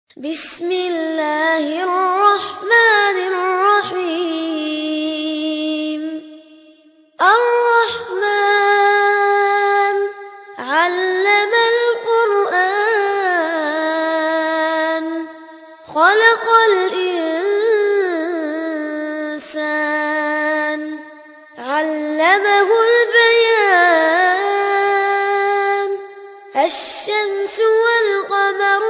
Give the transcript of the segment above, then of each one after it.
بسم الله الرحمن الرحيم الرحمن علم القرآن خلق الإنسان علمه البيان الشمس والقمر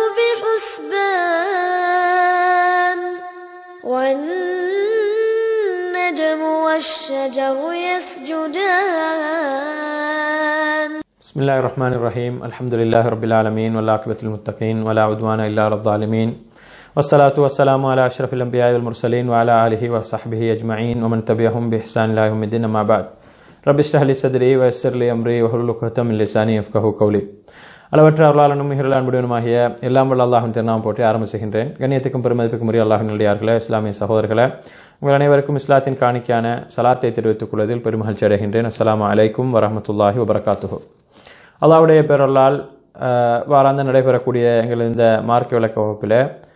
بحسبان والنجم والشجر يسجدان بسم الله الرحمن الرحيم الحمد لله رب العالمين والعاقبة للمتقين ولا عدوان إلا على الظالمين والصلاة والسلام على أشرف الأنبياء والمرسلين وعلى آله وصحبه أجمعين ومن تبعهم بإحسان إلى يوم الدين أما بعد رب اشرح لي صدري ويسر لي أمري واحلل عقدة من لساني يفقهوا قولي அளவற்ற அருளாளனும் மிகரல் அன்புடனுமாகிய எல்லாம் வல்ல அல்லாஹின் திருநாமம் போட்டு ஆரம்பிச்சுகின்றேன் கண்ணியத்துக்கும் பெருமதிப்புக்கும் உரிய அல்லாஹின் நல்லடியார்களே இஸ்லாமிய சகோதரர்களே உங்கள் அனைவருக்கும் இஸ்லாத்தின் காணிக்கான சலாத்தை தெரிவித்துக் கொள்வதில் பெருமகிழ்ச்சி அடைகின்றேன் அஸ்ஸலாமு அலைக்கும் வரஹமத்துல்லாஹி வபரகாத்துஹு அல்லாஹ்வுடைய பேரல்லால் அஹ், வாராந்த நடைபெறக்கூடிய எங்கள் இந்த மார்க்க விளக்க வகுப்பில்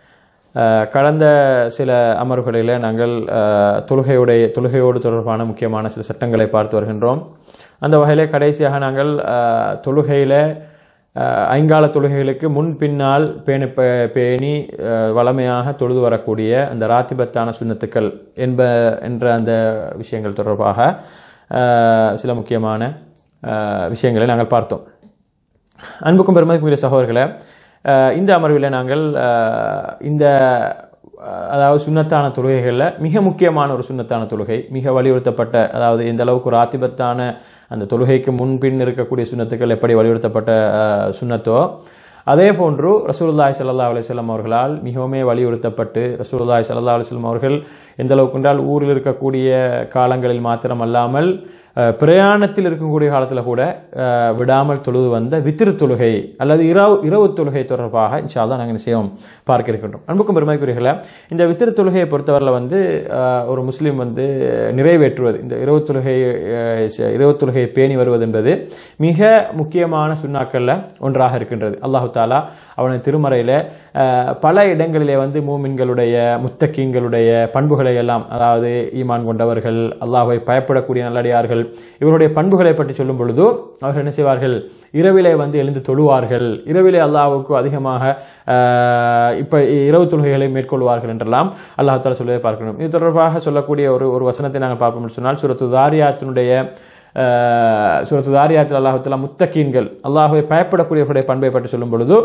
அஹ், கடந்த சில அமர்வுகளில் நாங்கள் அஹ், தொழுகையுடைய தொழுகையோடு தொடர்பான முக்கியமான சில சட்டங்களை பார்த்து வருகின்றோம் அந்த வகையிலே கடைசியாக நாங்கள் அஹ், தொழுகையில அஹ், ஐங்கால தொழுகைகளுக்கு முன் பின்னால் பேணி பே- பேணி அஹ், வளமையாக தொழுது வரக்கூடிய அந்த ராத்திபத்தான சுன்னத்துக்கள் என்ப என்ற அந்த விஷயங்கள் தொடர்பாக அஹ், சில முக்கியமான அஹ், விஷயங்களை நாங்கள் பார்த்தோம் அன்புக்கும் பெருமதிக்குரிய சகோதரர்களே அஹ், இந்த அமர்வில் நாங்கள் அஹ், இந்த அஹ், அதாவது சுன்னத்தான தொழுகைகளில் மிக முக்கியமான ஒரு சுன்னத்தான தொழுகை மிக வலியுறுத்தப்பட்ட அதாவது எந்த அளவுக்கு ஒரு ஆத்திபத்தான அந்த தொழுகைக்கு முன்பின் இருக்கக்கூடிய சுன்னத்துக்கள் எப்படி வலியுறுத்தப்பட்ட அஹ், சுன்னத்தோ அதே போன்று ரசூலுல்லாஹி ஸல்லல்லாஹு அலைஹி வஸல்லம் அவர்களால் மிகவுமே வலியுறுத்தப்பட்டு ரசூலுல்லாஹி ஸல்லல்லாஹு அலைஹி வஸல்லம் அவர்கள் எந்த அளவுக்கு என்றால் ஊரில் இருக்கக்கூடிய காலங்களில் மாத்திரம் அல்லாமல் அஹ், பிரயாணத்தில் இருக்கக்கூடிய காலத்தில் கூட அஹ், விடாமல் தொழுது வந்த வித்திரு தொழுகை அல்லது இரவு இரவு தொழுகை தொடர்பாக இன்ஷால்லா நாங்கள் செய்வோம் பார்க்க இருக்கின்றோம் அன்புக்கும் பெருமைக்குரியர்களே இந்த வித்திரு தொழுகையை பொறுத்தவரையில் வந்து அஹ், ஒரு முஸ்லீம் வந்து நிறைவேற்றுவது இந்த இரவு தொழுகை அஹ், ச- இரவு தொழுகையை பேணி வருவது என்பது மிக முக்கியமான சுண்ணாக்கள்ல ஒன்றாக இருக்கின்றது அல்லாஹு தாலா அவனது திருமறையில அஹ், பல இடங்களிலே வந்து மூமின்களுடைய முத்தக்கீங்களுடைய பண்புகளை எல்லாம் அதாவது ஈமான் கொண்டவர்கள் அல்லாஹ்வை பயப்படக்கூடிய நல்லடியார்கள் இவருடைய பண்புகளை பற்றி சொல்லும் பொழுது அவர்கள் என்ன செய்வார்கள் இரவிலே வந்து எழுந்து தொழுவார்கள் இரவிலே அல்லாஹ்வுக்கு அதிகமாக அஹ், இப்ப இரவு தொழுகைகளை மேற்கொள்வார்கள் என்றெல்லாம் அல்லாஹ் தாலா சொல்வதை பார்க்கணும் இது தொடர்பாக சொல்லக்கூடிய ஒரு ஒரு வசனத்தை நாங்கள் பார்ப்போம் என்று சொன்னால் சுரத்து தாரியாத்தினுடைய சுரத்து தாரியாத்தில் அல்லாஹுத்தலா முத்தக்கீன்கள் அல்லாஹ்வை பயப்படக்கூடியவருடைய பண்பை பற்றி சொல்லும் பொழுது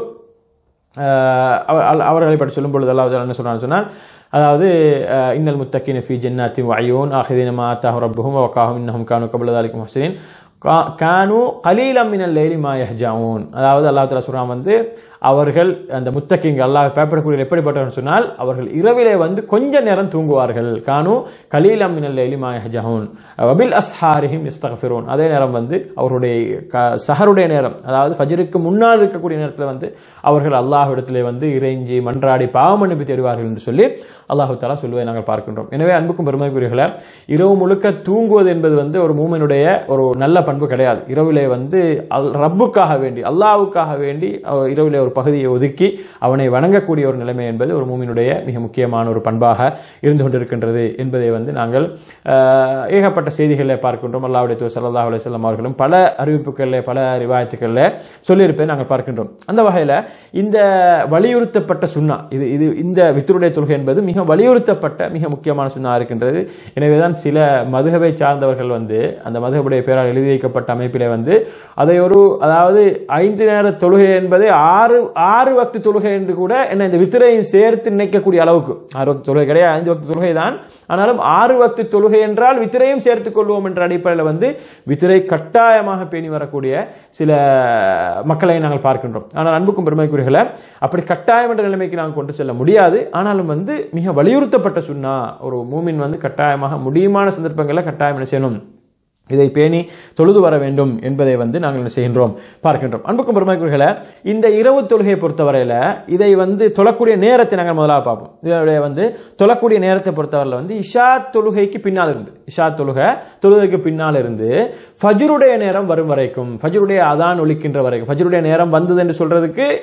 அஹ், அவ- அவ- அவர்களை பற்றி சொல்லும் பொழுது அல்லாஹ் என்ன சொன்னான்னு சொன்னால் அதாவது அஹ், இன்னல் முத்தக்கின் ஃபி ஜன்னாத்தி வயூன் ஆஹிதீன மா அத்தாஹு ரப்புஹும் வகாஹும் இன்னஹும் கானு கபல தாலிக்கும் ஹுசைன் கானு கலீலம் மினல் லைலி மா யஹ்ஜாவூன் அதாவது அல்லாஹ் தஆலா சொல்றான் வந்து அவர்கள் அந்த முத்தக்கிங்க அல்லாஹ் பயப்படக்கூடிய எப்படிப்பட்டவர்கள் சொன்னால் அவர்கள் இரவிலே வந்து கொஞ்ச நேரம் தூங்குவார்கள் கானு கலீலம் மினல் லைலி மா யஹ்ஜாவூன் வபில் அஸ்ஹாரிஹிம் இஸ்தக்ஃபிரூன் அதே நேரம் வந்து அவருடைய க- சஹருடைய நேரம் அதாவது ஃபஜ்ருக்கு முன்னால் இருக்கக்கூடிய நேரத்தில் வந்து அவர்கள் அல்லாஹ்விடத்திலே வந்து இறைஞ்சி மன்றாடி பாவம் அனுப்பி தேடுவார்கள் என்று சொல்லி அல்லாஹு தாலா சொல்வதை நாங்கள் பார்க்கின்றோம் எனவே அன்புக்கும் பெருமைக்குரியர்களே இரவு முழுக்க தூங்குவது என்பது வந்து ஒரு மூமனுடைய ஒரு நல்ல பண்பு கிடையாது இரவிலே வந்து அல் ரப்புக்காக வேண்டி அல்லாஹ்வுக்காக வேண்டி அவர் இரவிலே ஒரு பகுதியை ஒதுக்கி அவனை வணங்கக்கூடிய ஒரு நிலைமை என்பது ஒரு மூமினுடைய மிக முக்கியமான ஒரு பண்பாக இருந்து கொண்டிருக்கின்றது என்பதை வந்து நாங்கள் ஆஹ், ஏகப்பட்ட செய்திகளில் பார்க்கின்றோம் அல்லாஹ்வுடைய தூதர் ஸல்லல்லாஹு அலைஹி வஸல்லம் அவர்களும் பல அறிவிப்புகளில் பல ரிவாயத்துகளில் சொல்லியிருப்பதை நாங்கள் பார்க்கின்றோம் அந்த வகையில் இந்த வலியுறுத்தப்பட்ட சுன்னா இது இது இந்த வித்தருடைய தொழுகை என்பது மிக வலியுறுத்தப்பட்ட மிக முக்கியமான சுன்னா இருக்கின்றது எனவேதான் சில மதுகவை சார்ந்தவர்கள் வந்து அந்த மதுகபுடைய பெயரால் எழுதி வைக்கப்பட்ட அமைப்பிலே வந்து அதை ஒரு அதாவது ஐந்து நேர தொழுகை என்பதை ஆறு ஆறு வக்து தொழுகை என்று கூட என்ன இந்த வித்திரையும் சேர்த்து நினைக்கக்கூடிய அளவுக்கு ஆறு வக்து தொழுகை கிடையாது ஐந்து வக்து தொழுகை தான் ஆனாலும் ஆறு வக்து தொழுகை என்றால் வித்திரையும் சேர்த்துக் கொள்வோம் என்ற அடிப்படையில் வந்து வித்திரை கட்டாயமாக பேணி வரக்கூடிய சில மக்களை நாங்கள் பார்க்கின்றோம் ஆனால் அன்புக்கும் பெருமைக்குரியர்களை அப்படி கட்டாயம் என்ற நிலைமைக்கு நாங்கள் கொண்டு செல்ல முடியாது ஆனாலும் வந்து மிக வலியுறுத்தப்பட்ட சுன்னா ஒரு மூமின் வந்து கட்டாயமாக முடியுமான சந்தர்ப்பங்களில் கட்டாயம் என்ன செய்யணும் இதை பேணி தொழுது வர வேண்டும் என்பதை வந்து நாங்கள் என்ன செய்கின்றோம் பார்க்கின்றோம் அன்புக்கும் பெருமைக்குரியர்களை இந்த இரவு தொழுகையை பொறுத்தவரையில இதை வந்து தொழக்கூடிய நேரத்தை நாங்கள் முதலாக பார்ப்போம் இதனுடைய வந்து தொழக்கூடிய நேரத்தை பொறுத்தவரையில் வந்து இஷா தொழுகைக்கு பின்னால் இருந்து இஷா தொழுகை தொழுகைக்கு பின்னால் இருந்து ஃபஜ்ருடைய நேரம் வரும் வரைக்கும் ஃபஜ்ருடைய அதான் ஒலிக்கின்ற வரைக்கும் ஃபஜ்ருடைய நேரம் வந்தது என்று சொல்றதுக்கு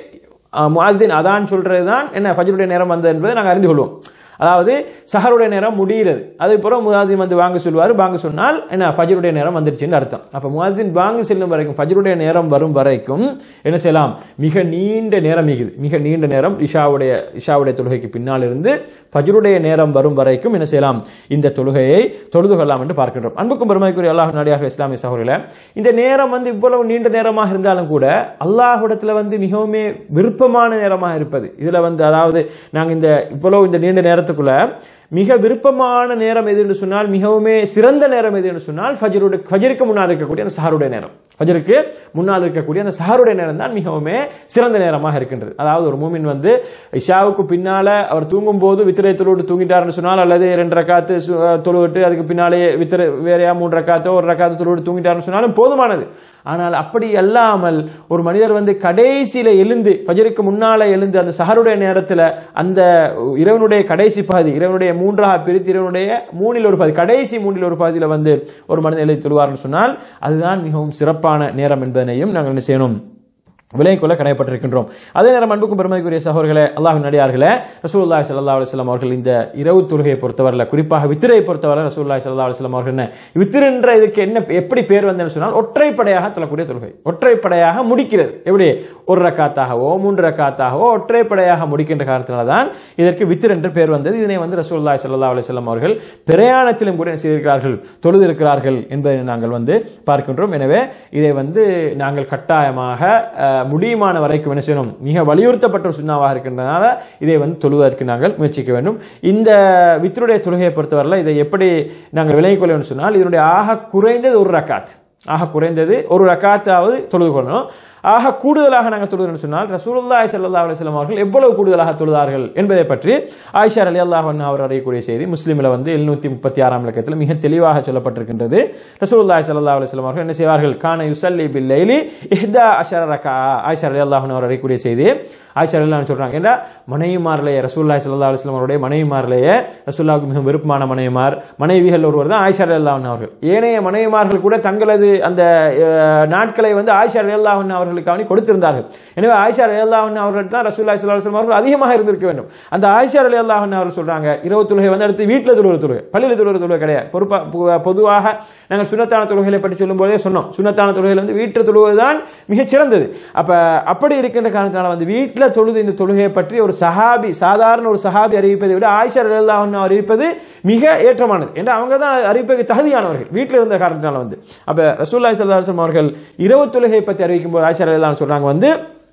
முஅத்தின் அதான் சொல்றது தான் என்ன ஃபஜ்ருடைய நேரம் வந்தது என்பதை நாங்கள் அறிந்து கொள்வோம் அதாவது சஹருடைய நேரம் முடிகிறது அதுக்கப்புறம் முதாதின் வந்து வாங்க சொல்வார் பாங்க சொன்னால் என்ன ஃபஜருடைய நேரம் வந்துருச்சுன்னு அர்த்தம் அப்போ முதாதின் பாங்கு செல்லும் வரைக்கும் ஃபஜருடைய நேரம் வரும் வரைக்கும் என்ன செய்யலாம் மிக நீண்ட நேரம் மிகுது மிக நீண்ட நேரம் இஷாவுடைய இஷாவுடைய தொழுகைக்கு பின்னால் இருந்து ஃபஜருடைய நேரம் வரும் வரைக்கும் என்ன செய்யலாம் இந்த தொழுகையை தொழுது கொள்ளலாம் என்று பார்க்கின்றோம் அன்புக்கும் பெருமைக்குரிய அல்லாஹ் நாடியாக இஸ்லாமிய சகோதரில் இந்த நேரம் வந்து இவ்வளவு நீண்ட நேரமாக இருந்தாலும் கூட அல்லாஹ்விடத்துல வந்து மிகவுமே விருப்பமான நேரமாக இருப்பது இதுல வந்து அதாவது நாங்க இந்த இவ்வளவு இந்த நீண்ட நேரத்துக்குள்ள மிக விருப்பமான நேரம் எது என்று சொன்னால் மிகவுமே சிறந்த நேரம் எது என்று சொன்னால் ஃபஜருடைய ஃபஜருக்கு முன்னால் இருக்கக்கூடிய அந்த சஹருடைய நேரம் ஃபஜருக்கு முன்னால் இருக்கக்கூடிய அந்த சஹருடைய நேரம் தான் மிகவுமே சிறந்த நேரமாக இருக்கின்றது அதாவது ஒரு மூமின் வந்து இஷாவுக்கு பின்னால அவர் தூங்கும் போது வித்திரை தொழுவிட்டு தூங்கிட்டாருன்னு சொன்னால் அல்லது ரெண்டு ரக்காத்து சு- தொழுவிட்டு அதுக்கு பின்னாலே வித்திரை வேறையா மூன்று ரக்காத்தோ ஒரு ரக்காத்து தொழுவிட்டு தூங்கிட்டாருன்னு சொன்னாலும் போதுமானது ஆனால் அப்படி அல்லாமல் ஒரு மனிதர் வந்து கடைசியில எழுந்து பஜருக்கு முன்னால எழுந்து அந்த சஹருடைய நேரத்துல அந்த இரவனுடைய கடைசி பகுதி இரவனுடைய மூன்றாக பிரித்து இரவனுடைய மூணில் ஒரு பகுதி கடைசி மூணில் ஒரு பகுதியில வந்து ஒரு மனிதர் எழுதி தொழுவார்னு சொன்னால் அதுதான் மிகவும் சிறப்பான நேரம் என்பதனையும் நாங்கள் என்ன செய்யணும் விலையை கொள்ள கடைப்பட்டிருக்கின்றோம் அதே நேரம் அன்புக்கும் பெருமதிக்குரிய சகோதரர்களே அல்லாஹின் நடிகார்களே ரசூலுல்லாஹி ஸல்லல்லாஹு அலைஹி வஸல்லம் அவர்கள் இந்த இரவு தொழுகையை பொறுத்தவரையில் குறிப்பாக வித்திரை பொறுத்தவரை ரசூலுல்லாஹி ஸல்லல்லாஹு அலைஹி வஸல்லம் அவர்கள் என்ன வித்திரன்ற இதுக்கு என்ன எப்படி பேர் வந்ததுன்னு சொன்னால் ஒற்றைப்படையாக தொழக்கூடிய தொழுகை ஒற்றைப்படையாக முடிக்கிறது எப்படி ஒரு ரக்காத்தாகவோ மூன்று ரக்காத்தாகவோ ஒற்றைப்படையாக முடிக்கின்ற காரணத்தினால தான் இதற்கு வித்திர் என்று பேர் வந்தது இதனை வந்து ரசூலுல்லாஹி ஸல்லல்லாஹு அலைஹி வஸல்லம் அவர்கள் பிரயாணத்திலும் கூட என்ன செய்திருக்கிறார்கள் தொழுது இருக்கிறார்கள் என்பதை நாங்கள் வந்து பார்க்கின்றோம் எனவே இதை வந்து நாங்கள் கட்டாயமாக அஹ், முடியுமான வரைக்கும் என்ன செய்யணும் மிக வலியுறுத்தப்பட்ட ஒரு சுண்ணாவாக இருக்கின்றனால இதை வந்து தொழுவதற்கு நாங்கள் முயற்சிக்க வேண்டும் இந்த வித்தருடைய தொழுகையை பொறுத்தவரையில் இதை எப்படி நாங்கள் விலகிக் கொள்ள வேண்டும் சொன்னால் இதனுடைய ஆக குறைந்தது ஒரு ரக்காத் ஆக குறைந்தது ஒரு ரக்காத்தாவது தொழுது கொள்ளணும் ஆக கூடுதலாக நாங்கள் தொழுதுன்னு சொன்னால் ரசூலுல்லாஹி ஸல்லல்லாஹு அலைஹி வஸல்லம் அவர்கள் எவ்வளவு கூடுதலாக தொழுதார்கள் என்பதை பற்றி ஆயிஷா ரலியல்லாஹு அன்ஹா அவர் அறியக்கூடிய செய்தி முஸ்லிமில் வந்து 736 முப்பத்தி ஆறாம் இலக்கத்தில் மிக தெளிவாக சொல்லப்பட்டிருக்கின்றது ரசூலுல்லாஹி ஸல்லல்லாஹு அலைஹி வஸல்லம் அவர்கள் என்ன செய்வார்கள் கான யுஸல்லி பில் லைலி இஹ்தா அஷர ரகா ஆயிஷா ரலியல்லாஹு அன்ஹா அவர் அறியக்கூடிய செய்தி ஆயிஷா ரலியல்லாஹு சொல்றாங்க ஏன்னா மனைவிமாரிலேயே ரசூலுல்லாஹி ஸல்லல்லாஹு அலைஹி வஸல்லம் அவருடைய மனைவிமாரிலேயே ரசூலுல்லாஹுக்கு மிக விருப்பமான மனைவிமார் மனைவிகள் ஒருவர் தான் ஆயிஷா ரலியல்லாஹு அன்ஹா அவர்கள் ஏனைய மனைவிமார்கள் கூட தங்களது அந்த அஹ், நாட்களை வந்து ஆயிஷா ரலியல்லாஹு அன்ஹா அவர்களுக்காக கொடுத்திருந்தார்கள் எனவே ஆயிஷா ரலியல்லாஹு அன்ஹா அவர்கள் தான் ரசூலுல்லாஹி ஸல்லல்லாஹு அலைஹி வஸல்லம் அவர்கள் அதிகமாக இருந்திருக்க வேண்டும் அந்த ஆயிஷா ரலியல்லாஹு அன்ஹா அவர்கள் சொல்றாங்க இரவு தொழுகை வந்து அடுத்து வீட்டில் தொழுகிற தொழுகை பள்ளியில் தொழுகிற தொழுகை கிடையாது பொறுப்பா பொ- பொதுவாக நாங்கள் சுனத்தான தொழுகைகளை பற்றி சொல்லும் போதே சொன்னோம் சுனத்தான தொழுகையில் வந்து வீட்டில் தொழுவதுதான் மிகச் சிறந்தது அப்ப அப்படி இருக்கின்ற காரணத்தினால வந்து வீட்டில் தொழுது இந்த தொழுகையை பற்றி ஒரு சஹாபி சாதாரண ஒரு சஹாபி அறிவிப்பதை விட ஆயிஷா ரலியல்லாஹு அன்ஹா அறிவிப்பது மிக ஏற்றமானது என்று அவங்க தான் அறிவிப்பதற்கு தகுதியானவர்கள் வீட்டில் இருந்த காரணத்தினால வந்து அப்ப ரசூலுல்லாஹி ஸல்லல்லாஹு அலைஹி வஸல்லம் அவர்கள் இரவு தொழுகை பற்றி அறிவிக்கும் போது ஆயிஷா ரலியல்லாஹு அன்ஹா சொல்றாங்க வந்து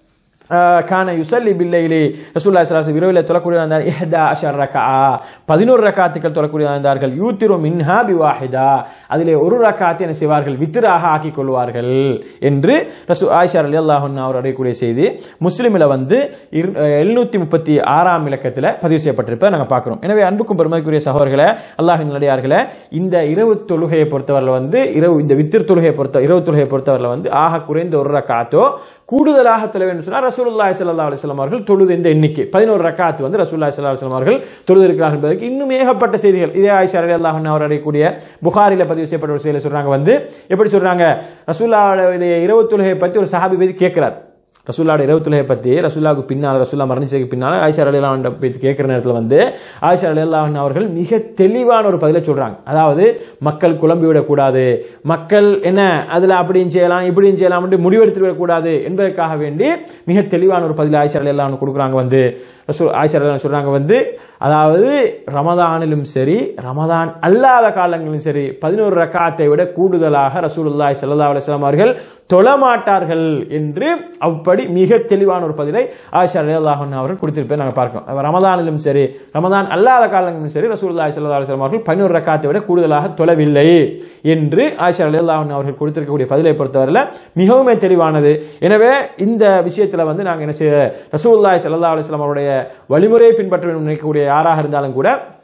ஆஹ், கான யுசல்லி பில்லைலி ரசூலுல்லாஹி ஸல்லல்லாஹு அலைஹி இரவில் தொழக்கூடிய இருந்தார் இஹ்தா அஷர் ரகா 11 ரக்காத்துக்கள் தொழக்கூடிய இருந்தார்கள் யூத்திரு மின்ஹா பிவாஹிதா அதிலே ஒரு ரக்காத்தை என்ன செய்வார்கள் வித்திராக ஆக்கிக் கொள்வார்கள் என்று ரசூ ஆயிஷா ரலியல்லாஹு அன்ஹா அவர் அடையக்கூடிய செய்தி முஸ்லிமில் வந்து எழுநூத்தி முப்பத்தி ஆறாம் இலக்கத்தில் பதிவு செய்யப்பட்டிருப்பதை நாங்கள் பார்க்கிறோம் எனவே அன்புக்கும் பெருமதிக்குரிய சகோதரர்களே அல்லாஹின் நல்லடியார்களே இந்த இரவு தொழுகையை பொறுத்தவரையில் வந்து இரவு இந்த வித்திர் தொழுகையை பொறுத்த இரவு தொழுகையை பொறுத்தவரையில் வந்து ஆக குறைந்த ஒரு ரக்காத்தோ கூடுதலாக தொழ வேண்டும் சொன்னால் ரசூலுல்லாஹி ஸல்லல்லாஹு அலைஹி வஸல்லம் அவர்கள் தொழுது இந்த எண்ணிக்கை பதினோரு ரக்காத் வந்து ரசூலுல்லாஹி ஸல்லல்லாஹு அலைஹி வஸல்லம் அவர்கள் தொழுது இருக்கிறார்கள் என்பதற்கு இன்னும் ஏகப்பட்ட செய்திகள் இதே ஆயிஷா ரலியல்லாஹு அன்ஹா அவர் அடையக்கூடிய புகாரில பதிவு செய்யப்பட்ட ஒரு செய்தியில சொல்றாங்க வந்து எப்படி சொல்றாங்க ரசூலுல்லாஹுடைய இரவு தொழுகையை பற்றி ஒரு சஹாபி போய் கேட்கிறார் ரசூல்லாவோட இரவு தொழுகையை பற்றி ரசூல்லாவுக்கு பின்னால் ரசூல்லா மரணிச்சதுக்கு பின்னால் ஆயிஷா அலிலான் போய் கேட்குற நேரத்தில் வந்து ஆயிஷா அலிலான் அவர்கள் மிக தெளிவான ஒரு பதிலை சொல்றாங்க அதாவது மக்கள் குழம்பி விடக்கூடாது மக்கள் என்ன அதில் அப்படியும் செய்யலாம் இப்படியும் செய்யலாம் என்று முடிவெடுத்து விடக்கூடாது என்பதற்காக வேண்டி மிக தெளிவான ஒரு பதில் ஆயிஷா அலிலான் கொடுக்குறாங்க வந்து ரசூல் ஆயிஷா அலிலான் சொல்றாங்க வந்து அதாவது ரமதானிலும் சரி ரமதான் அல்லாத காலங்களிலும் சரி பதினோரு ரக்காத்தை விட கூடுதலாக ரசூலுல்லாஹி ஸல்லல்லாஹு அலைஹி வஸல்லம் அவர்கள் தொழமாட்டார்கள் என்று அப்படி மிக தெளிவான ஒரு பதிலை ஆயிஷா ரலியல்லாஹு அன்ஹா அவர்கள் கொடுத்திருப்பதை நாங்கள் பார்க்கிறோம் ரமதானிலும் சரி ரமதான் அல்லாத காலங்களிலும் சரி ரசூலுல்லாஹி ஸல்லல்லாஹு அலைஹி வஸல்லம் அவர்கள் பதினோரு ரக்காத்தை விட கூடுதலாக தொழவில்லை என்று ஆயிஷா ரலியல்லாஹு அன்ஹா அவர்கள் கொடுத்திருக்கக்கூடிய பதிலை பொறுத்தவரையில் மிகவும் தெளிவானது எனவே இந்த விஷயத்தில் வந்து நாங்கள் என்ன செய்ய ரசூலுல்லாஹி ஸல்லல்லாஹு அலைஹி வஸல்லம் அவருடைய வழிமுறையை பின்பற்ற வேண்டும் நினைக்கக்கூடிய யாராக இருந்தாலும் கூட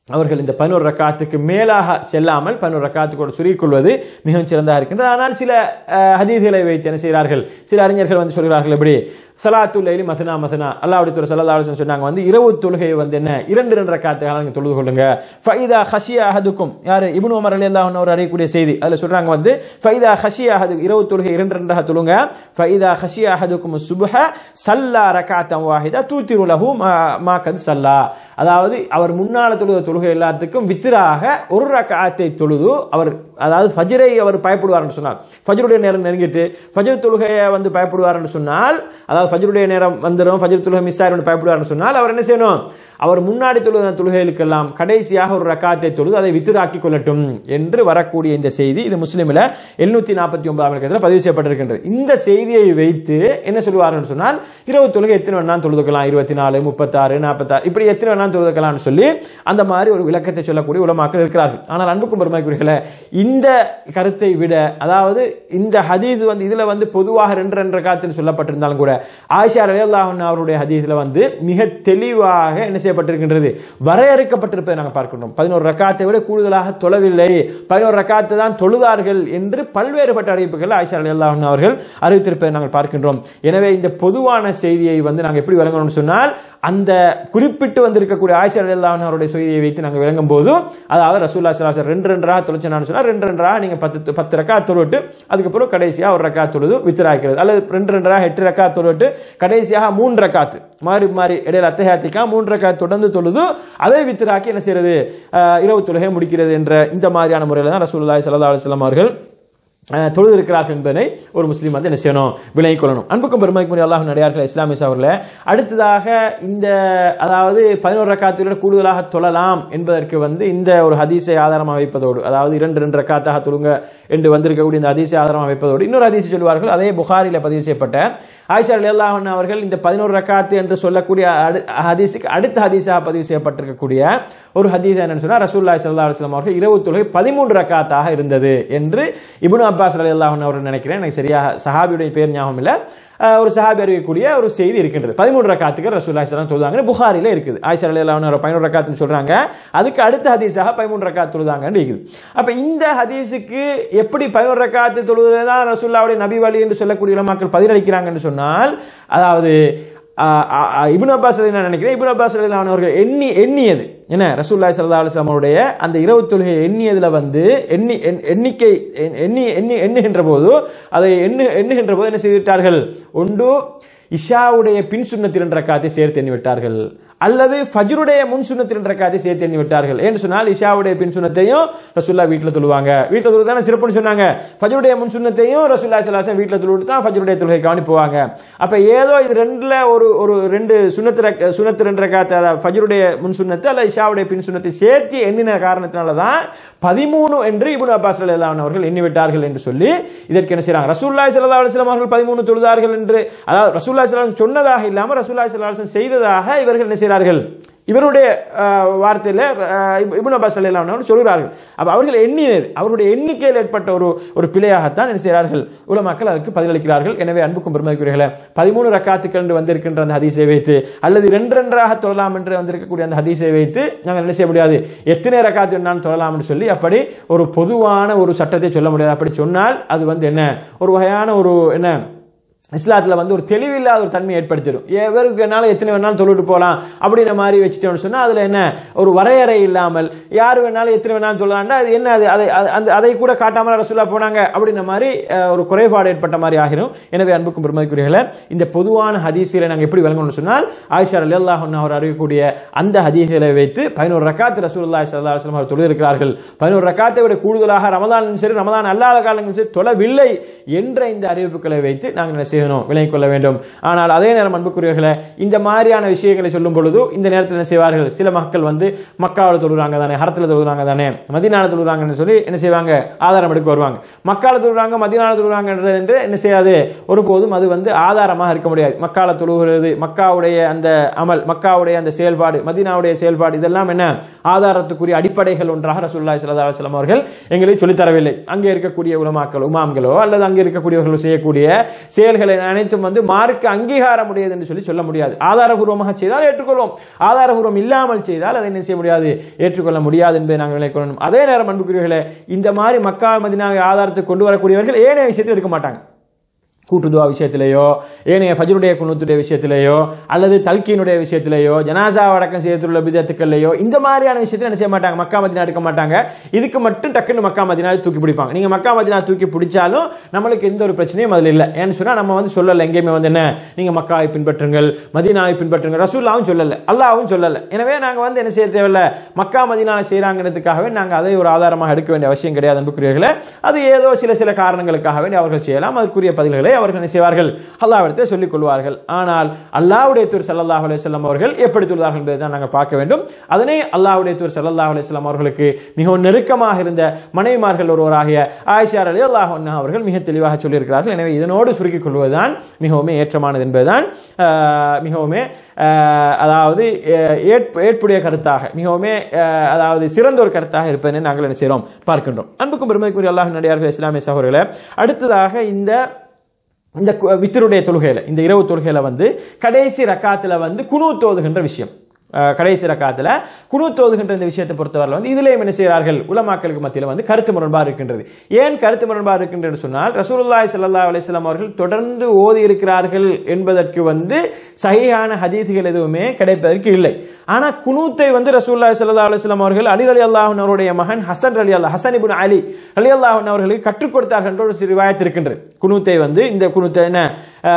அவர்கள் இந்த பதினோரு ரக்காத்துக்கு மேலாக செல்லாமல் பதினோரு ரக்காத்துக்கோடு சுருக்கிக்கொள்வது மிகவும் சிறந்ததாக இருக்கின்றது ஆனால் சில அஹ், ஹதீஸ்களை வைத்து என்ன செய்கிறார்கள் சில அறிஞர்கள் வந்து சொல்கிறார்கள் எப்படி சலாத்துல் லைலி மசனா மசனா அல்லாவுடைய துறை சல்லா அலுவலன் சொன்னாங்க வந்து இரவு தொழுகையை வந்து என்ன இரண்டு இரண்டு ரக்காத்துக்காக நீங்க தொழுது கொள்ளுங்க ஃபைதா ஹஷியா அஹதுக்கும் யாரு இப்னு உமர் அலி அல்லாஹ் அவர் அறியக்கூடிய செய்தி அதுல சொல்றாங்க வந்து ஃபைதா ஹஷியா அஹது இரவு தொழுகை இரண்டு இரண்டாக தொழுங்க ஃபைதா ஹஷியா அஹதுக்கும் சுபஹ சல்லா ரகாத்தம் வாஹிதா தூத்திரு லஹு மா- மா கத் சல்லா அதாவது அவர் முன்னால தொழுத தொழுகை எல்லாத்துக்கும் வித்திராக ஒரு ரக்காத்தை தொழுது அவர் அதாவது ஃபஜ்ரை அவர் பயப்படுவார்னு சொன்னார் ஃபஜ்ருடைய நேரம் நெருங்கிட்டு ஃபஜ்ர் தொழுகையை வந்து பயப்படுவார்னு சொன்னால் அதாவது ஃபஜ்ருடைய நேரம் வந்துடும் ஃபஜ்ர் தொழுகை மிஸ் ஆயிரும் பயப்படுவார்னு சொன்னால் அவர் என்ன செய்யணும் அவர் முன்னாடி தொழுத தொழுகைகளுக்கெல்லாம் கடைசியாக ஒரு ரக்காத்தை தொழுது அதை வித்திராக்கி கொள்ளட்டும் என்று வரக்கூடிய இந்த செய்தி இது முஸ்லிமில் எழுநூத்தி நாற்பத்தி ஒன்பதாம் இலக்கத்தில் பதிவு செய்யப்பட்டிருக்கின்றது இந்த செய்தியை வைத்து என்ன சொல்லுவார்கள் சொன்னால் இருபது தொழுகை எத்தனை வேணாலும் தொழுதுக்கலாம் இருபத்தி நாலு முப்பத்தாறு நாற்பத்தாறு இப்படி எத்தனை வேணாலும் தொழுதுக்கலாம்னு சொல்லி அந்த மாதிரி ஒரு விளக்கத்தை சொல்லக்கூடிய உலமாக்கள் இருக்கிறார்கள் ஆனால் அன்புக்கும் பெருமைக்குரியர்களே இந்த கருத்தை விட அதாவது இந்த ஹதீஸ் வந்து இதுல வந்து பொதுவாக ரெண்டு ரெண்டு காத்துன்னு சொல்லப்பட்டிருந்தாலும் கூட ஆயிஷா ரலியல்லாஹு அவருடைய ஹதீஸ்ல வந்து மிக தெளிவாக என்ன செய்யப்பட்டிருக்கின்றது வரையறுக்கப்பட்டிருப்பதை நாங்கள் பார்க்கின்றோம் பதினோரு ரக்காத்தை விட கூடுதலாக தொழவில்லை பதினோரு ரக்காத்து தான் தொழுதார்கள் என்று பல்வேறுபட்ட அறிவிப்புகள் ஆயிஷா ரலியல்லாஹு அவர்கள் அறிவித்திருப்பதை நாங்கள் பார்க்கின்றோம் எனவே இந்த பொதுவான செய்தியை வந்து நாங்கள் எப்படி விளங்கணும்னு சொன்னால் அந்த குறிப்பிட்டு வந்திருக்கக்கூடிய ஆயிஷா ரலியல்லாஹு அவருடைய செய்தியை வைத்து நாங்கள் விளங்கும் போது அதாவது ரசூல்லா ஸல்லல்லாஹு அலைஹி ரெண்டு ரெண்டு ரகா தொலைச்சேன்னு சொன்னா ரெண்டு ரெண்டு ரகா நீங்க பத்து பத்து ரக்கா தொழுவிட்டு அதுக்கப்புறம் கடைசியா ஒரு ரக்கா தொழுது வித்திராக்கிறது அல்லது ரெண்டு ரெண்டு ரகா எட்டு ரக்கா தொழுவிட்டு கடைசியாக மூன்று ரக்காத்து மாறி மாறி இடையில அத்தஹாத்திக்கா மூன்று ரக்கா தொடர்ந்து தொழுது அதை வித்திராக்கி என்ன செய்யறது அஹ், இரவு தொழுகை முடிக்கிறது என்ற இந்த மாதிரியான முறையில் தான் ரசூலுல்லாஹி ஸல்லல்லாஹு அலைஹி வஸல்லம் அவர்கள் அஹ், தொழுது இருக்கிறார்கள் என்பதை ஒரு முஸ்லீம் வந்து என்ன செய்யணும் விலகிக் கொள்ளணும் அன்புக்கும் பெருமைக்கும் அல்லாஹ் நடிகார்கள் இஸ்லாமிய அவர்களே அடுத்ததாக இந்த அதாவது பதினோரு ரக்காத்துடன் கூடுதலாக தொழலாம் என்பதற்கு வந்து இந்த ஒரு ஹதீஸை ஆதாரமாக வைப்பதோடு அதாவது இரண்டு ரெண்டு ரக்காத்தாக தொழுங்க என்று வந்திருக்கக்கூடிய இந்த ஹதீஸை ஆதாரமாக வைப்பதோடு இன்னொரு ஹதீஸ் சொல்வார்கள் அதே புகாரில பதிவு செய்யப்பட்ட ஆயிஷா அல்லாஹ் அவர்கள் இந்த பதினோரு ரக்காத்து என்று சொல்லக்கூடிய அடு- ஹதீஸுக்கு அடுத்த ஹதீஸாக பதிவு செய்யப்பட்டிருக்கக்கூடிய ஒரு ஹதீஸ் என்னன்னு சொன்னா ரசூல்லாய் சல்லா அலுவலாம் அவர்கள் இரவு தொழுகை பதிமூன்று ரக்காத்தாக இருந்தது என்று இப்னு அப்பாஸ் அலி அல்லாஹ் அவர்கள் நினைக்கிறேன் எனக்கு சரியாக சஹாபியுடைய பேர் ஞாபகம் இல்லை அஹ் ஒரு சஹாபி அறிவிக்கக்கூடிய ஒரு செய்தி இருக்கின்றது பதிமூன்று ரக்காத்துக்கு ரசூல்லாய் சலாம் தொழுதாங்க புகாரில இருக்குது ஆயிஷா அலி அல்லாஹ் பதினோரு ரக்காத்துன்னு சொல்றாங்க அதுக்கு அடுத்த ஹதீஸாக பதிமூன்று ரக்காத் தொழுதாங்கன்னு இருக்குது அப்ப இந்த ஹதீஸுக்கு எப்படி பதினோரு ரக்காத்து தொழுதுதான் ரசூல்லாவுடைய நபி வழி என்று சொல்லக்கூடிய மக்கள் பதிலளிக்கிறாங்கன்னு சொன்னால் அதாவது ஆஹ் ஆஹ் ஆஹ் இப்னு அப்பாஸ் அலி நான் நினைக்கிறேன் இப்னு அப்பாஸ் அலி அவர்கள் எண்ணி எண்ணியது என்ன ரசூல்லாய் சல்லா அலுவலாம் அவருடைய அந்த இரவு தொழுகை எண்ணியதுல வந்து எண்ணி எண்- எண்ணிக்கை எண்- எண்ணி எண்ணி எண்ணுகின்ற போது அதை எண்ணு எண்ணுகின்ற போது என்ன செய்துவிட்டார்கள் ஒன்று இஷாவுடைய பின் சுண்ணத்தின் என்ற காத்தை சேர்த்து எண்ணி விட்டார்கள் அல்லது ஃபஜ்ருடைய முன் சுண்ணத்தின் என்ற காத்தை சேர்த்து எண்ணி விட்டார்கள் ஏன்னு சொன்னால் இஷாவுடைய பின் சுண்ணத்தையும் ரசூல்லா வீட்டில் தொழுவாங்க வீட்டில் தொழுது தானே சிறப்புன்னு சொன்னாங்க ஃபஜ்ருடைய முன் சுண்ணத்தையும் ரசூல்லா சலாசம் வீட்டில் தொழுவிட்டு தான் ஃபஜ்ருடைய தொழுகை கவனிப்புவாங்க அப்ப ஏதோ இது ரெண்டுல ஒரு ஒரு ரெண்டு சுண்ணத்து ரக்க- சுண்ணத்து ரெண்டு ரக்காத்து அதாவது ஃபஜ்ருடைய முன் சுண்ணத்து அல்ல இஷாவுடைய பின் சுண்ணத்தை சேர்த்து எண்ணின காரணத்தினால தான் பதிமூணு என்று இப்னு அப்பாஸ் ரலியல்லாஹு அன்ஹு அவர்கள் எண்ணிவிட்டார்கள் என்று சொல்லி இதற்கு என்ன செய்றாங்க ரசூலுல்லாஹி ஸல்லல்லாஹு அலைஹி வஸல்லம் அவர்கள் பதிமூணு தொழுதார்கள் என்று அதாவது ரசூலுல்லாஹி ஸல்லல்லாஹு அலைஹி வஸல்லம் சொன்னதாக இல்லாம ரசூலுல்லாஹி ஸல்லல்லாஹு அலைஹி வஸல்லம் செய்ததாக இவர்கள் என்ன செய்கிறார்கள் இவருடைய அஹ், வார்த்தையில அஹ், இப்- இப்னு அப்பாஸ் ரலியல்லாஹு அன்ஹு அவர்கள் சொல்கிறார்கள் அப்ப அவர்கள் எண்ணினது அவருடைய எண்ணிக்கையில் ஏற்பட்ட ஒரு ஒரு பிழையாகத்தான் என்ன செய்கிறார்கள் உலமாக்கள் அதற்கு பதிலளிக்கிறார்கள் எனவே அன்புக்கும் பெருமதிக்குரியர்களே பதிமூணு ரக்காத்துக்கள் என்று வந்திருக்கின்ற அந்த ஹதீஸை வைத்து அல்லது ரெண்டு ரெண்டாக தொழலாம் என்று வந்திருக்கக்கூடிய அந்த ஹதீஸை வைத்து நாங்கள் என்ன செய்ய முடியாது எத்தனை ரக்காத்து வேணாலும் தொழலாம் என்று சொல்லி அப்படி ஒரு பொதுவான ஒரு சட்டத்தை சொல்ல முடியாது அப்படி சொன்னால் அது வந்து என்ன ஒரு வகையான ஒரு என்ன இஸ்லாத்துல வந்து ஒரு தெளிவில்லாத ஒரு தன்மை ஏற்படுத்திடும் எவருக்கு வேணாலும் எத்தனை வேணாலும் தொழுட்டு போகலாம் அப்படின்ற மாதிரி வச்சுட்டோம்னு சொன்னா அதுல என்ன ஒரு வரையறை இல்லாமல் யார் வேணாலும் எத்தனை வேணாலும் சொல்லலாம்டா அது என்ன அது அதை அது- அந்த அதை கூட காட்டாமல் ரசூலா போனாங்க அப்படின்ற மாதிரி அஹ், ஒரு குறைபாடு ஏற்பட்ட மாதிரி ஆகிரும் எனவே அன்புக்கும் பெருமதிக்குரியர்களே இந்த பொதுவான ஹதீஸில நாங்கள் எப்படி விளங்கணும்னு சொன்னால் ஆயிஷா அலி அல்லாஹ் அவர் அறிவிக்கக்கூடிய அந்த ஹதீஸ்களை வைத்து பதினோரு ரக்காத்து ரசூலுல்லாஹி ஸல்லல்லாஹு அலைஹி வஸல்லம் அவர் தொழுதிருக்கிறார்கள் பதினோரு ரக்காத்தை விட கூடுதலாக ரமதானும் சரி ரமதான் அல்லாத காலங்களும் சரி தொழவில்லை என்ற இந்த அறிவிப்புகளை வைத்து நாங்கள் என்ன செய்யணும் விலகிக் கொள்ள வேண்டும் ஆனால் அதே நேரம் அன்புக்குரியவர்களே இந்த மாதிரியான விஷயங்களை சொல்லும் பொழுது இந்த நேரத்தில் என்ன செய்வார்கள் சில மக்கள் வந்து மக்காவில் தொழுறாங்க தானே ஹரத்தில் தொழுறாங்க தானே மதினால தொழுறாங்கன்னு சொல்லி என்ன செய்வாங்க ஆதாரம் எடுக்க வருவாங்க மக்கால தொழுறாங்க மதினால தொழுறாங்கன்றது என்று என்ன செய்யாது ஒருபோதும் அது வந்து ஆதாரமாக இருக்க முடியாது மக்கால தொழுகிறது மக்காவுடைய அந்த அமல் மக்காவுடைய அந்த செயல்பாடு மதீனாவுடைய செயல்பாடு இதெல்லாம் என்ன ஆதாரத்துக்குரிய அடிப்படைகள் ஒன்றாக ரசூலுல்லாஹி ஸல்லல்லாஹு அலைஹி வஸல்லம் அவர்கள் எங்களுக்கு சொல்லித் தரவில்லை அங்கே இருக்கக்கூடிய உலமாக்கள் உமாம்களோ அல்லது அங்கே இருக்கக்கூடியவர்கள் செய்யக்கூடிய செயல்கள் செயல்கள் அனைத்தும் வந்து மார்க்க அங்கீகாரம் உடையது என்று சொல்லி சொல்ல முடியாது ஆதாரபூர்வமாக செய்தால் ஏற்றுக்கொள்வோம் ஆதாரபூர்வம் இல்லாமல் செய்தால் அதை என்ன செய்ய முடியாது ஏற்றுக்கொள்ள முடியாது என்பதை நாங்கள் விளைக்கொள்ளணும் அதே நேரம் அன்புக்குரியவர்களே இந்த மாதிரி மக்கா மதினாவை ஆதாரத்தை கொண்டு வரக்கூடியவர்கள் ஏனைய விஷயத்தில் எடுக்க மாட்டாங்க கூட்டுதுவா விஷயத்திலேயோ ஏனைய ஃபஜ்ருடைய குணத்துடைய விஷயத்திலேயோ அல்லது தல்கீனுடைய விஷயத்திலேயோ ஜனாசா அடக்கம் செய்யத்துள்ள விதத்துக்கள்லையோ இந்த மாதிரியான விஷயத்தில் என்ன செய்ய மாட்டாங்க மக்கா மதினா எடுக்க மாட்டாங்க இதுக்கு மட்டும் டக்குன்னு மக்கா மதினா தூக்கி பிடிப்பாங்க நீங்க மக்கா மதினா தூக்கி பிடிச்சாலும் நம்மளுக்கு எந்த ஒரு பிரச்சனையும் அதில் இல்லை ஏன்னு சொன்னா நம்ம வந்து சொல்லல எங்கேயுமே வந்து என்ன நீங்க மக்காவை பின்பற்றுங்கள் மதினாவை பின்பற்றுங்கள் ரசூல்லாவும் சொல்லல அல்லாவும் சொல்லல எனவே நாங்க வந்து என்ன செய்ய தேவையில்ல மக்கா மதினா செய்யறாங்கிறதுக்காகவே நாங்க அதை ஒரு ஆதாரமாக எடுக்க வேண்டிய அவசியம் கிடையாது அன்புக்குரியவர்களே அது ஏதோ சில சில காரணங்களுக்காக வேண்டி அவர்கள் செய்யலாம் அதற்குரிய பதில்களை அவர்கள் என்ன செய்வார்கள் அல்லாவிடத்தில் சொல்லிக் கொள்வார்கள் ஆனால் அல்லாவுடைய தூர் சல்லல்லாஹு அலைஹி வஸல்லம் அவர்கள் எப்படி சொல்வார்கள் என்பதை தான் நாங்கள் பார்க்க வேண்டும் அதனை அல்லாவுடைய தூர் சல்லல்லாஹு அலைஹி வஸல்லம் அவர்களுக்கு மிகவும் நெருக்கமாக இருந்த மனைவிமார்கள் ஒருவராகிய ஆயிஷா அலி அல்லாஹ் அவர்கள் மிக தெளிவாக சொல்லியிருக்கிறார்கள் எனவே இதனோடு சுருக்கிக் கொள்வதுதான் மிகவும் ஏற்றமானது என்பதுதான் ஆஹ், மிகவும் ஆஹ், அதாவது அஹ், ஏற்பு ஏற்புடைய கருத்தாக மிகவும் ஆஹ், அதாவது சிறந்த ஒரு கருத்தாக இருப்பதனை நாங்கள் என்ன செய்கிறோம் பார்க்கின்றோம் அன்புக்கும் பெருமைக்குரிய அல்லாஹ் நடிகார்கள் இஸ்லாமிய சகோதரர்களே அடுத்ததாக இந்த இந்த கு- வித்தருடைய தொழுகையில இந்த இரவு தொழுகையில வந்து கடைசி ரக்காத்துல வந்து குனு தோதுகின்ற விஷயம் அஹ், கடைசி ரக்காத்துல குனு தோதுகின்ற இந்த விஷயத்தை பொறுத்தவரை வந்து இதுலயும் என்ன செய்கிறார்கள் உலமாக்களுக்கு மத்தியில் வந்து கருத்து முரண்பாடு இருக்கின்றது ஏன் கருத்து முரண்பாடு இருக்கின்றது சொன்னால் ரசூலுல்லாஹி ஸல்லல்லாஹு அலைஹி வஸல்லம் அவர்கள் தொடர்ந்து ஓதி இருக்கிறார்கள் என்பதற்கு வந்து சஹீஹான ஹதீஸ்கள் எதுவுமே கிடைப்பதற்கு இல்லை ஆனா குனூத்தை வந்து ரசூலுல்லாஹி ஸல்லல்லாஹு அலைஹி வஸல்லம் அவர்கள் அலி அலி அல்லாஹ் அவருடைய மகன் ஹசன் அலி அல்லாஹ் ஹசன் இப்னு அலி அலி அல்லாஹ் அவர்களுக்கு கற்றுக் கொடுத்தார்கள் என்ற ஒரு ரிவாயத் இருக்கின்றது குனூத்தை வந்து இந்த குனூத்தை என்ன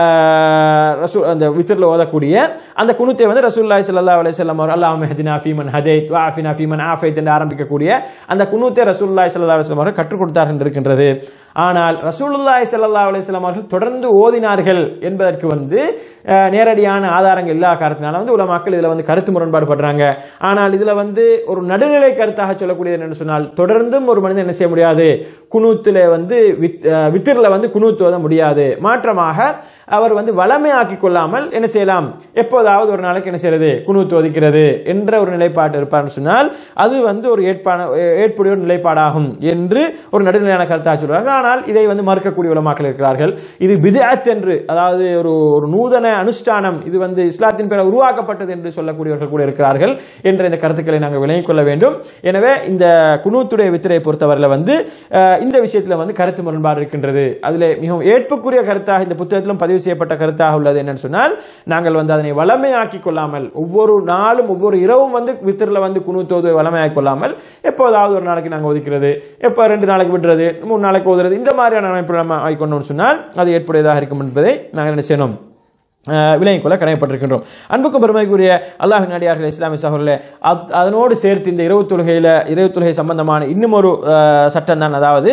ஆஹ், ரசூ அந்த வித்திரில் ஓதக்கூடிய அந்த குனூத்தை வந்து ரசூலுல்லாஹி ஸல்லல்லாஹு அலைஹி வஸல்லம் அவர் அல்லாஹ் மெஹதினா ஃபீமன் ஹதைத் வாஃபினா ஃபீமன் ஆஃபைத் என்று ஆரம்பிக்கக்கூடிய அந்த குனூத்தை ரசூலுல்லாஹி ஸல்லல்லாஹு அலைஹி வஸல்லம் அவர்கள் கற்றுக் கொடுத்தார்கள் என்று இருக்கின்றது ஆனால் ரசூலுல்லாஹி ஸல்லல்லாஹு அலைஹி வஸல்லம் அவர்கள் தொடர்ந்து ஓதினார்கள் என்பதற்கு வந்து அஹ், நேரடியான ஆதாரங்கள் இல்லா காரணத்தினால வந்து உலமாக்கள் இதுல வந்து கருத்து முரண்பாடு படுறாங்க ஆனால் இதுல வந்து ஒரு நடுநிலை கருத்தாக சொல்லக்கூடியது என்னன்னு சொன்னால் தொடர்ந்தும் ஒரு மனிதன் என்ன செய்ய முடியாது குனூத்துல வந்து வித்- அஹ், வித்திரில் வந்து குனூத்து ஓத முடியாது மாற்றமாக அவர் வந்து வளமையாக்கி கொள்ளாமல் என்ன செய்யலாம் எப்போதாவது ஒரு நாளைக்கு என்ன செய்யறது குனூத்து ஒதுக்கிறது என்ற ஒரு நிலைப்பாடு இருப்பார்னு சொன்னால் அது வந்து ஒரு ஏற்பான ஏற்புடைய ஒரு நிலைப்பாடாகும் என்று ஒரு நடுநிலையான கருத்தாக சொல்றார்கள் ஆனால் இதை வந்து மறுக்கக்கூடிய உலமாக்கள் இருக்கிறார்கள் இது பிதாத் என்று அதாவது ஒரு ஒரு நூதன அனுஷ்டானம் இது வந்து இஸ்லாத்தின் பேர உருவாக்கப்பட்டது என்று சொல்லக்கூடியவர்கள் கூட இருக்கிறார்கள் என்ற இந்த கருத்துக்களை நாங்கள் விளங்கிக் கொள்ள வேண்டும் எனவே இந்த குனூத்துடைய வித்திரை பொறுத்தவரையில் வந்து அஹ், இந்த விஷயத்தில் வந்து கருத்து முரண்பாடு இருக்கின்றது அதில் மிகவும் ஏற்புக்குரிய கருத்தாக இந்த புத்தகத்திலும் பதிவு செய்யப்பட்ட கருத்தாக உள்ளது என்னன்னு சொன்னால் நாங்கள் வந்து அதனை வளமையாக்கி கொள்ளாமல் ஒவ்வொரு நாளும் ஒவ்வொரு இரவும் வந்து வித்திரில் வந்து குனூத்தோது வளமையாக்கி கொள்ளாமல் எப்போதாவது ஒரு நாளைக்கு நாங்கள் ஒதுக்கிறது எப்போ ரெண்டு நாளைக்கு விடுறது மூணு நாளைக்கு ஓதுறது இந்த மாதிரியான அமைப்பு நம்ம ஆகிக்கொண்டோம்னு சொன்னால் அது ஏற்புடையதாக இருக்கும் என்பதை நாங்கள் என்ன செய்யணும் அஹ், விளங்கிக் கொள்ள கடமைப்பட்டிருக்கின்றோம் அன்புக்கும் பெருமைக்குரிய அல்லாஹ் நடிகார்கள் இஸ்லாமிய சகோதரர்களே அத்- அதனோடு சேர்த்து இந்த இரவு தொழுகையில இரவு தொழுகை சம்பந்தமான இன்னும் ஒரு சட்டம் தான் அதாவது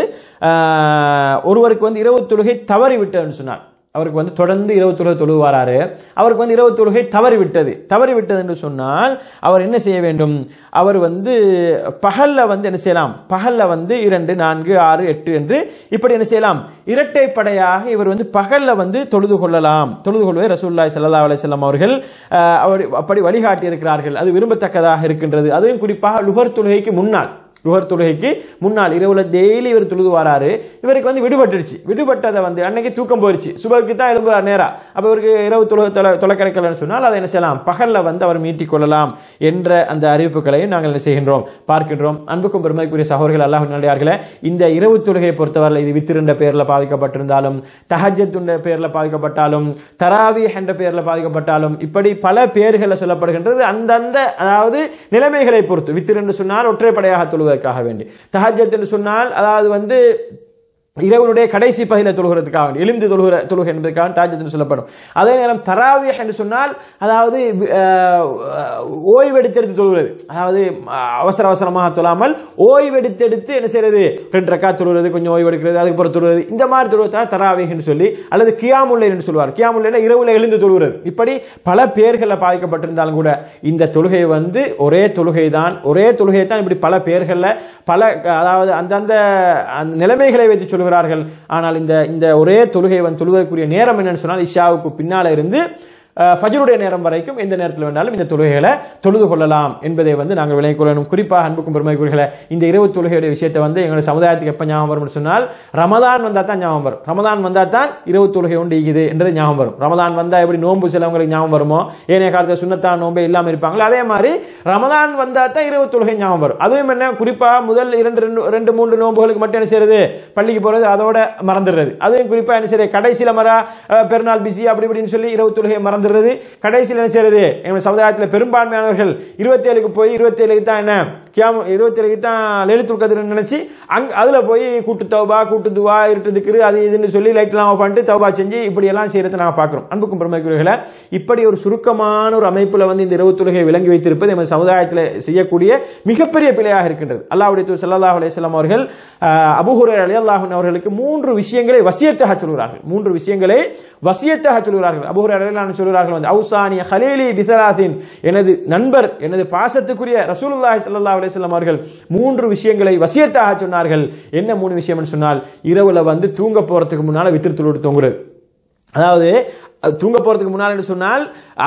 அஹ், ஒருவருக்கு வந்து இரவு தொழுகை தவறி விட்டதுன்னு சொன்னார் அவருக்கு வந்து தொடர்ந்து இரவு தொழுகை தொழுவாராரு அவருக்கு வந்து இரவு தொழுகை தவறி விட்டது தவறி விட்டது என்று சொன்னால் அவர் என்ன செய்ய வேண்டும் அவர் வந்து பகல்ல வந்து என்ன செய்யலாம் பகல்ல வந்து இரண்டு நான்கு ஆறு எட்டு என்று இப்படி என்ன செய்யலாம் இரட்டைப்படையாக இவர் வந்து பகல்ல வந்து தொழுது கொள்ளலாம் தொழுது கொள்வதை ரசூல்லாய் ஸல்லல்லாஹு அலைஹி வஸல்லம் அவர்கள் அஹ், அவர் அப்படி வழிகாட்டி இருக்கிறார்கள் அது விரும்பத்தக்கதாக இருக்கின்றது அதுவும் குறிப்பாக லுகர் தொழுகைக்கு முன்னால் லுகர் தொழுகைக்கு முன்னால் இரவுல டெய்லி இவர் தொழுது வராரு இவருக்கு வந்து விடுபட்டுடுச்சு விடுபட்டதை வந்து அன்னைக்கு தூக்கம் போயிருச்சு சுபகுக்கு தான் எழும்புவார் நேரா அப்ப இவருக்கு இரவு தொழு தொலை தொலை கிடைக்கலன்னு சொன்னால் அதை என்ன செய்யலாம் பகல்ல வந்து அவர் மீட்டிக் கொள்ளலாம் என்ற அந்த அறிவிப்புகளையும் நாங்கள் என்ன செய்கின்றோம் பார்க்கின்றோம் அன்புக்கும் பெருமைக்குரிய சகோதரர்கள் அல்லாஹ் நல்லடியார்களே இந்த இரவு தொழுகையை பொறுத்தவரை இது வித்திருந்த பேர்ல பாதிக்கப்பட்டிருந்தாலும் தஹஜத் என்ற பேர்ல பாதிக்கப்பட்டாலும் தராவி என்ற பேர்ல பாதிக்கப்பட்டாலும் இப்படி பல பேர்களை சொல்லப்படுகின்றது அந்தந்த அதாவது நிலைமைகளை பொறுத்து வித்திர் என்று சொன்னால் ஒற்றைப்படையாக தொழுவதற்காக வேண்டி தஹஜத் என்று சொன்னால் அதாவது வந்து இரவனுடைய கடைசி பகுதியில தொழுகிறதுக்காக வேண்டி எழுந்து தொழுகிற தொழுகை என்பதற்காக தாஜத் என்று சொல்லப்படும் அதே நேரம் தராவியஹ் என்று சொன்னால் அதாவது அஹ், ஓய்வெடுத்தெடுத்து தொழுகிறது அதாவது அஹ், அவசர அவசரமாக தொழாமல் ஓய்வெடுத்தெடுத்து என்ன செய்யறது ரெண்டு ரக்கா தொழுகிறது கொஞ்சம் ஓய்வெடுக்கிறது அதுக்கப்புறம் தொழுகிறது இந்த மாதிரி தொழுவதால் தராவிஹ் என்று சொல்லி அல்லது கியாமுல்லை என்று சொல்வார் கியாமுல்லைனா இரவுல எழுந்து தொழுகிறது இப்படி பல பேர்களில் பாதிக்கப்பட்டிருந்தாலும் கூட இந்த தொழுகை வந்து ஒரே தொழுகை தான் ஒரே தொழுகை தான் இப்படி பல பேர்களில் பல அதாவது அந்தந்த அந்த நிலைமைகளை வைத்து சொல்கிறார்கள் ஆனால் இந்த இந்த ஒரே தொழுகை வந்து தொழுவதற்குரிய நேரம் என்னன்னு சொன்னால் இஷாவுக்கு பின்னால இருந்து அஹ், ஃபஜ்ருடைய நேரம் வரைக்கும் எந்த நேரத்தில் வேணாலும் இந்த தொழுகைகளை தொழுது கொள்ளலாம் என்பதை வந்து நாங்கள் விளங்கிக் கொள்ளணும் குறிப்பாக அன்புக்கும் பெருமைக்குரியர்களே இந்த இரவு தொழுகையுடைய விஷயத்தை வந்து எங்களுடைய சமுதாயத்துக்கு எப்போ ஞாபகம் வரும்னு சொன்னால் ரமதான் வந்தால் தான் ஞாபகம் வரும் ரமதான் வந்தால் தான் இரவு தொழுகை உண்டு ஈகுது என்றது ஞாபகம் வரும் ரமதான் வந்தா எப்படி நோன்பு சிலவங்களுக்கு ஞாபகம் வருமோ ஏனைய காலத்தில் சுண்ணத்தான் நோன்பே இல்லாமல் இருப்பாங்களோ அதே மாதிரி ரமதான் வந்தால் தான் இரவு தொழுகை ஞாபகம் வரும் அதுவும் என்ன குறிப்பாக முதல் இரண்டு ரெண்டு ரெண்டு மூன்று நோன்புகளுக்கு மட்டும் என்ன செய்யறது பள்ளிக்கு போகிறது அதோட மறந்துடுறது அதுவும் குறிப்பாக என்ன செய்யறது கடைசியில் மர அஹ், பெருநாள் பிஸி அப்படி இப்படின்னு சொல்லி இரவு தொழுகையை மறந்துடுறது கடைசியில் என்ன செய்யறது எங்கள் சமுதாயத்தில் பெரும்பான்மையானவர்கள் இருபத்தேழுக்கு போய் இருபத்தேழுக்கு தான் என்ன கியாம இருபத்தேழுக்கு தான் லலித்துல் கதிர்னு நினைச்சு அங்க அதுல போய் கூட்டு தௌபா கூட்டு துவா இருட்டு திக்ரு அது இதுன்னு சொல்லி லைட்லாம் ஆஃப் பண்ணிட்டு தௌபா செஞ்சு இப்படி எல்லாம் செய்யறதை நாங்கள் பார்க்கிறோம் அன்புக்கும் பெருமைக்குரியவர்களை இப்படி ஒரு சுருக்கமான ஒரு அமைப்புல வந்து இந்த இரவு தொழுகையை விளங்கி வைத்திருப்பது எமது சமுதாயத்தில் செய்யக்கூடிய மிகப்பெரிய பிழையாக இருக்கின்றது அல்லாஹ்வுடைய தூதர் ஸல்லல்லாஹு அலைஹி வஸல்லம் அவர்கள் அஹ், அபூ ஹுரைரா ரலியல்லாஹு அன்ஹு அவர்களுக்கு மூன்று விஷயங்களை வசியத்தாக சொல்கிறார்கள் மூன்று விஷயங்களை வசியத்தாக சொல்கிறார்கள் அபூ ஹுரைரா ரலியல்லாஹு அன்ஹு சொல்கிறார்கள் வந்து அவுசானி ஹலீலி பிதராத்தின் எனது நண்பர் எனது பாசத்துக்குரிய ரசூலுல்லாஹி ஸல்லல்லாஹு அலைஹி வஸல்லம் அவர்கள் மூன்று விஷயங்களை வசியத்தாக சொன்னார்கள் என்ன மூணு விஷயம்னு சொன்னால் இரவுல வந்து தூங்க போறதுக்கு முன்னால வித்திரு தொழுடு தொங்குறது அதாவது அது தூங்க போறதுக்கு முன்னால் என்று சொன்னால்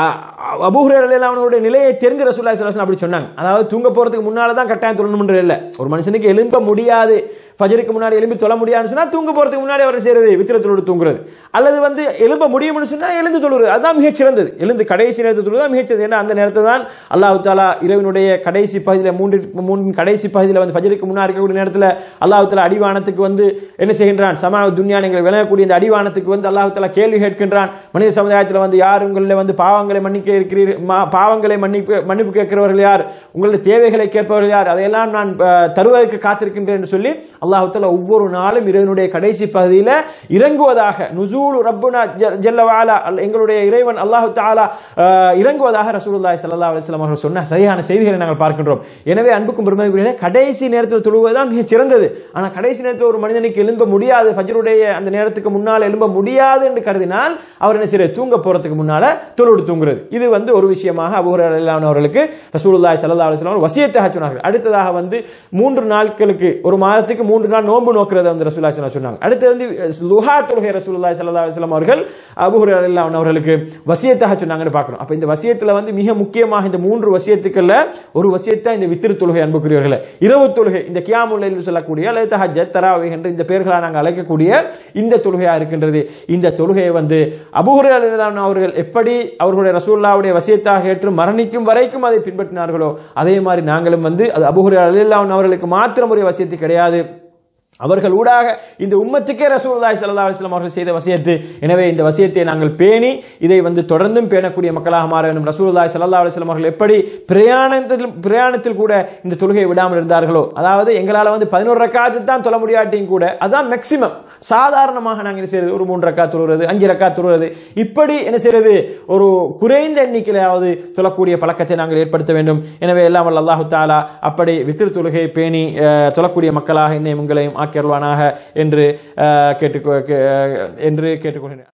அபூஹுரேரலாம் அவனுடைய நிலையை தெரிஞ்ச ரசூல்லா சலாசன் அப்படி சொன்னாங்க அதாவது தூங்க போறதுக்கு முன்னால தான் கட்டாயம் தொழணும்ன்ற இல்லை ஒரு மனுஷனுக்கு எழும்ப முடியாது ஃபஜருக்கு முன்னாடி எழும்பி தொழ முடியாதுன்னு சொன்னா தூங்க போறதுக்கு முன்னாடி அவர் செய்யறது வித்திரத்தோடு தூங்குறது அல்லது வந்து எழும்ப முடியும்னு சொன்னா எழுந்து தொழுகிறது அதுதான் மிகச் சிறந்தது எழுந்து கடைசி நேரத்தில் தொழுவது தான் மிகச் சிறந்தது ஏன்னா அந்த நேரத்தில் தான் அல்லாஹ் தாலா இரவினுடைய கடைசி பகுதியில் மூன்று மூன்றின் கடைசி பகுதியில் வந்து ஃபஜருக்கு முன்னாடி இருக்கக்கூடிய நேரத்தில் அல்லாஹ் தாலா அடிவானத்துக்கு வந்து என்ன செய்கின்றான் சமா துன்யா நீங்கள் விளங்கக்கூடிய இந்த அடிவானத்துக்கு வந்து அல்லாஹ் தாலா கேள்வி கேட்கின்றான் மனித சமுதாயத்தில் வந்து யார் உங்களில் வந்து பாவங்களை மன்னிக்க இருக்கிறீர்கள் மா- பாவங்களை மன்னிப்பு மன்னிப்பு கேட்கிறவர்கள் யார் உங்களுடைய தேவைகளை கேட்பவர்கள் யார் அதையெல்லாம் நான் அஹ், தருவதற்கு காத்திருக்கின்றேன் என்று சொல்லி அல்லாஹ் தாலா ஒவ்வொரு நாளும் இரவினுடைய கடைசி பகுதியில் இறங்குவதாக நுசூல் ரப்புனா ஜ- ஜல்ல வாலா அல்- எங்களுடைய இறைவன் அல்லாஹ் தாலா அஹ், இறங்குவதாக ரசூலுல்லாஹி ஸல்லல்லாஹு அலைஹி வஸல்லம் அவர்கள் சொன்ன சரியான செய்திகளை நாங்கள் பார்க்கின்றோம் எனவே அன்புக்கும் பெருமைக்குரிய கடைசி நேரத்தில் தொழுவதுதான் மிக சிறந்தது ஆனால் கடைசி நேரத்தில் ஒரு மனிதனுக்கு எழும்ப முடியாது ஃபஜ்ருடைய அந்த நேரத்துக்கு முன்னால் எழும்ப முடியாது என்று கருதினால் அவர் என்ன செய்யறது தூங்க போறதுக்கு முன்னால தொழுடு தூங்குறது இது வந்து ஒரு விஷயமாக அபூஹுரைரா அவர்களுக்கு ரசூலுல்லாஹி ஸல்லல்லாஹு அலைஹி வஸல்லம் வசியத்தாக சொன்னார்கள் அடுத்ததாக வந்து மூன்று நாட்களுக்கு ஒரு மாதத்துக்கு மூன்று நாள் நோன்பு நோக்கிறத வந்து ரசூலுல்லாஹி ஸல்லல்லாஹு அலைஹி வஸல்லம் சொன்னாங்க அடுத்து வந்து லுஹா தொழுகை ரசூலுல்லாஹி ஸல்லல்லாஹு அலைஹி வஸல்லம் அவர்கள் அபூஹுரைரா அவர்களுக்கு வசியத்தாக சொன்னாங்கன்னு பார்க்கிறோம் அப்ப இந்த வசியத்துல வந்து மிக முக்கியமாக இந்த மூன்று வசியத்துக்கள்ல ஒரு வசியத்தை இந்த வித்திரு தொழுகை அன்புக்குரியவர்களே இரவு தொழுகை இந்த கியாமுல் லைல் சொல்லக்கூடிய அல்லது தஹஜ்ஜத் தராவி என்ற இந்த பெயர்களால் நாங்கள் அழைக்கக்கூடிய இந்த தொழுகையா இருக்கின்றது இந்த தொழுகையை வந்து அபூஹுரை அவர்கள் எப்படி அவர்களுடைய ரசூல்லாவுடைய வசியத்தாக ஏற்று மரணிக்கும் வரைக்கும் அதை பின்பற்றினார்களோ அதே மாதிரி நாங்களும் வந்து அது அபூஹுரை அவர்களுக்கு மாத்திரம் ஒரு வசியத்து கிடையாது அவர்கள் ஊடாக இந்த உம்மத்துக்கே ரசூலுல்லாஹி ஸல்லல்லாஹு அலைஹி வஸல்லம் அவர்கள் செய்த வசியத்து எனவே இந்த வசியத்தை நாங்கள் பேணி இதை வந்து தொடர்ந்தும் பேணக்கூடிய மக்களாக மாற வேண்டும் ரசூலுல்லாஹி ஸல்லல்லாஹு அலைஹி வஸல்லம் அவர்கள் எப்படி பிரயாணத்தில் பிரயாணத்தில் கூட இந்த தொழுகையை விடாமல் இருந்தார்களோ அதாவது எங்களால் வந்து பதினோரு ரக்காத்து தான் தொழ முடியாட்டியும் கூட அதான் மேக்சிமம் சாதாரணமாக நாங்கள் என்ன செய்யறது ஒரு மூன்று ரக்கா தொழுகிறது அஞ்சு ரக்கா தொழுகிறது இப்படி என்ன செய்யறது ஒரு குறைந்த எண்ணிக்கையிலாவது தொழக்கூடிய பழக்கத்தை நாங்கள் ஏற்படுத்த வேண்டும் எனவே எல்லாம் வல்ல அல்லாஹு தாலா அப்படி வித்திரு தொழுகை பேணி அஹ், தொழக்கூடிய மக்களாக என்னை உங்களையும் ஆக்கியருவானாக என்று அஹ், கேட்டுக்கொ கே- என்று கேட்டுக்கொள்கிறேன்